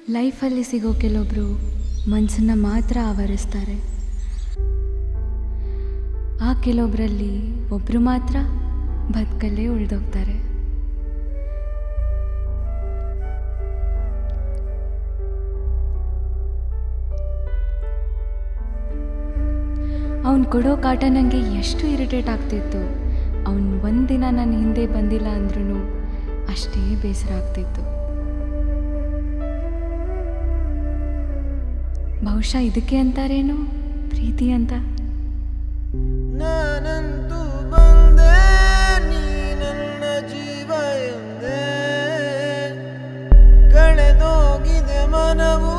ಲೈಫಲ್ಲಿ ಸಿಗೋ ಕೆಲವೊಬ್ಬರು ಮನಸ್ಸನ್ನು ಮಾತ್ರ ಆವರಿಸ್ತಾರೆ ಆ ಕೆಲವೊಬ್ಬರಲ್ಲಿ ಒಬ್ಬರು ಮಾತ್ರ ಬದುಕಲ್ಲೇ ಉಳಿದೋಗ್ತಾರೆ ಅವನು ಕೊಡೋ ಕಾಟ ನನಗೆ ಎಷ್ಟು ಇರಿಟೇಟ್ ಆಗ್ತಿತ್ತು ಅವನು ಒಂದಿನ ನನ್ನ ಹಿಂದೆ ಬಂದಿಲ್ಲ ಅಂದ್ರೂ ಅಷ್ಟೇ ಬೇಸರ ಆಗ್ತಿತ್ತು ಬಹುಶಃ ಇದಕ್ಕೆ ಅಂತಾರೇನು ಪ್ರೀತಿ ಅಂತ ನಾನಂತೂ ಬಂದೆ ನೀ ನನ್ನ ಜೀವ ಎಂದೆ ಕಳೆದೋಗಿದೆ ಮನವು